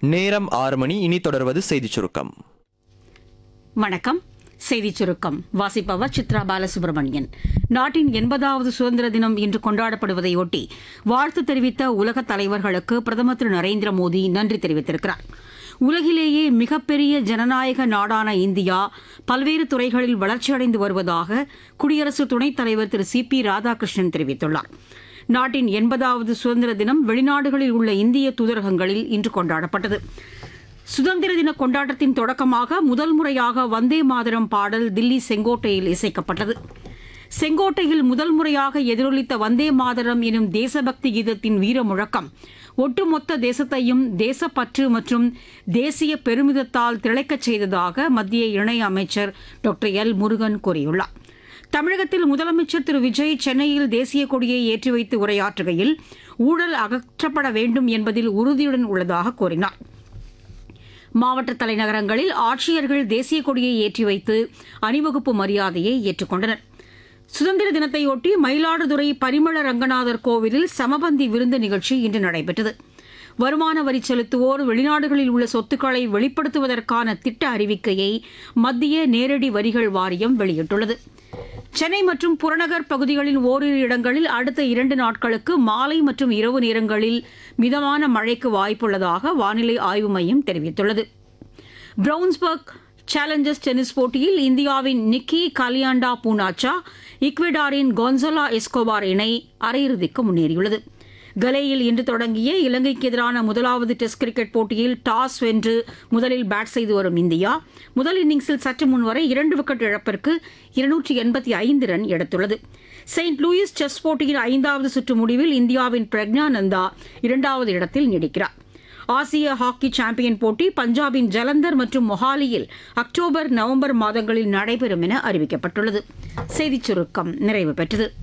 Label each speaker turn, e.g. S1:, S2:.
S1: நேரம் ஆறு மணி இனி தொடர்வது செய்திச் சுருக்கம்
S2: வணக்கம் செய்திச் சுருக்கம் வாசிப்பவர் சித்ரா பாலசுப்ரமணியன் நாட்டின் எண்பதாவது சுதந்திர தினம் இன்று கொண்டாடப்படுவதையொட்டி வாழ்த்து தெரிவித்த உலக தலைவர்களுக்கு பிரதமர் திரு நரேந்திர மோடி நன்றி தெரிவித்திருக்கிறார் உலகிலேயே மிகப்பெரிய ஜனநாயக நாடான இந்தியா பல்வேறு துறைகளில் வளர்ச்சியடைந்து வருவதாக குடியரசு துணைத் தலைவர் திரு சி பி ராதாகிருஷ்ணன் தெரிவித்துள்ளார் நாட்டின் எண்பதாவது சுதந்திர தினம் வெளிநாடுகளில் உள்ள இந்திய தூதரகங்களில் இன்று கொண்டாடப்பட்டது சுதந்திர தின கொண்டாட்டத்தின் தொடக்கமாக முதல் முறையாக வந்தே மாதரம் பாடல் தில்லி செங்கோட்டையில் இசைக்கப்பட்டது செங்கோட்டையில் முதல் முறையாக எதிரொலித்த வந்தே மாதரம் எனும் தேசபக்தி கீதத்தின் வீர முழக்கம் ஒட்டுமொத்த தேசத்தையும் தேசப்பற்று மற்றும் தேசிய பெருமிதத்தால் திளைக்கச் செய்ததாக மத்திய இணை அமைச்சர் டாக்டர் எல் முருகன் கூறியுள்ளார் தமிழகத்தில் முதலமைச்சர் திரு விஜய் சென்னையில் தேசிய கொடியை ஏற்றி வைத்து உரையாற்றுகையில் ஊழல் அகற்றப்பட வேண்டும் என்பதில் உறுதியுடன் உள்ளதாக கூறினார் மாவட்ட தலைநகரங்களில் ஆட்சியர்கள் தேசிய கொடியை ஏற்றி வைத்து அணிவகுப்பு மரியாதையை ஏற்றுக்கொண்டனர் சுதந்திர தினத்தையொட்டி மயிலாடுதுறை பரிமள ரங்கநாதர் கோவிலில் சமபந்தி விருந்து நிகழ்ச்சி இன்று நடைபெற்றது வருமான வரி செலுத்துவோர் வெளிநாடுகளில் உள்ள சொத்துக்களை வெளிப்படுத்துவதற்கான திட்ட அறிவிக்கையை மத்திய நேரடி வரிகள் வாரியம் வெளியிட்டுள்ளது சென்னை மற்றும் புறநகர் பகுதிகளின் ஓரிரு இடங்களில் அடுத்த இரண்டு நாட்களுக்கு மாலை மற்றும் இரவு நேரங்களில் மிதமான மழைக்கு வாய்ப்புள்ளதாக வானிலை ஆய்வு மையம் தெரிவித்துள்ளது பிரவுன்ஸ்பர்க் சேலஞ்சர்ஸ் டென்னிஸ் போட்டியில் இந்தியாவின் நிக்கி காலியாண்டா பூனாச்சா ஈக்வெடாரின் கொன்சலா எஸ்கோபார் இணை அரையிறுதிக்கு முன்னேறியுள்ளது கலேயில் இன்று தொடங்கிய இலங்கைக்கு எதிரான முதலாவது டெஸ்ட் கிரிக்கெட் போட்டியில் டாஸ் வென்று முதலில் பேட் செய்து வரும் இந்தியா முதல் இன்னிங்ஸில் சற்று முன்வரை இரண்டு விக்கெட் இழப்பிற்கு இருநூற்றி எண்பத்தி ஐந்து ரன் எடுத்துள்ளது செயின்ட் லூயிஸ் செஸ் போட்டியின் ஐந்தாவது சுற்று முடிவில் இந்தியாவின் பிரக்ஞானந்தா இரண்டாவது இடத்தில் நீடிக்கிறார் ஆசிய ஹாக்கி சாம்பியன் போட்டி பஞ்சாபின் ஜலந்தர் மற்றும் மொஹாலியில் அக்டோபர் நவம்பர் மாதங்களில் நடைபெறும் என அறிவிக்கப்பட்டுள்ளது செய்திச் சுருக்கம் நிறைவு பெற்றது